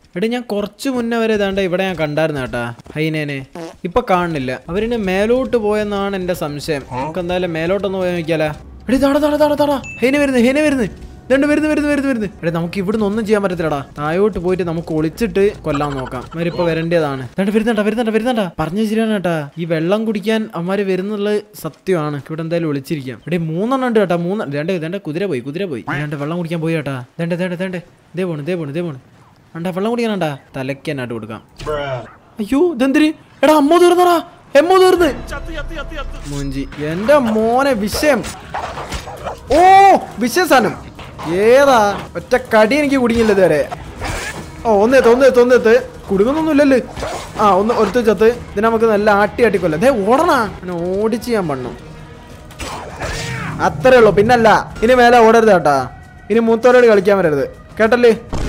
എടാ ഞാൻ കുറച്ച് മുന്നേ വരെ ഇതാണ്ട് ഇവിടെ ഞാൻ കണ്ടായിരുന്നു കേട്ടാ ഹൈനേനെ ഇപ്പൊ കാണുന്നില്ല അവരിന് മേലോട്ട് പോയെന്നാണ് എന്റെ സംശയം നമുക്ക് എന്തായാലും മേലോട്ടൊന്ന് പോയി നോക്കിയാലോ എടി തട തട തട തട ഹൈന വരുന്നു ഹൈന വരുന്നു രണ്ട് വരുന്നു വരുന്നു വരുന്നു വരുന്നു എടേ നമുക്ക് ഇവിടുന്ന് ഒന്നും ചെയ്യാൻ പറ്റത്തില്ലടാ താഴോട്ട് പോയിട്ട് നമുക്ക് ഒളിച്ചിട്ട് കൊല്ലാൻ നോക്കാം അവരിപ്പോ വരേണ്ടതാണ് രണ്ട് വരുന്നുണ്ടാ വരുന്നുണ്ടാ വരുന്നുണ്ടാ പറഞ്ഞു ശരിയാണ് കേട്ടാ ഈ വെള്ളം കുടിക്കാൻ അമ്മമാര് വരുന്നുള്ള സത്യമാണ് ഇവിടെ എന്തായാലും ഒളിച്ചിരിക്കാം എടേ മൂന്നെണ്ണം ഉണ്ട് കേട്ടാ മൂന്ന് രണ്ട് രണ്ട് കുതിര പോയി കുതിര പോയി രണ്ട് വെള്ളം കുടിക്കാൻ പോയി കേട്ടാ രണ്ട് രണ്ട് രണ്ട് ദേ പോണ് ദേ പോണ് ദേ പോണ് അണ്ടാ വെള്ളം കുടിക്കാനാണ്ടാ തലയ്ക്ക് തന്നെ കൊടുക്കാം അയ്യോ ഇതെന്തിരി എടാ അമ്മ തീർന്നടാ എമ്മ തീർന്ന് മൂഞ്ചി എന്റെ മോനെ വിഷയം ഓ വിഷയ സാധനം ഏതാ ഒറ്റ കടി എനിക്ക് കുടുങ്ങിയില്ല ഇതുവരെ ഓ ഒന്ന് എത്ത് ഒന്ന് എത്ത് ഒന്ന് എത്ത് കുടുങ്ങുന്നൊന്നുമില്ലല്ലോ ആ ഒന്ന് ഒരുത്ത ചത്ത് ഇതിനെ നമുക്ക് നല്ല ആട്ടി ആട്ടി കൊല്ലാം ദേ ഓടണ അങ്ങനെ ഓടിച്ച് ഞാൻ പണ്ണു അത്രേ ഉള്ളൂ പിന്നല്ല ഇനി മേലെ ഓടരുത് കേട്ടാ ഇനി മൂത്തോരോട് കളിക്കാൻ വരരുത് കേട്ടല്ലേ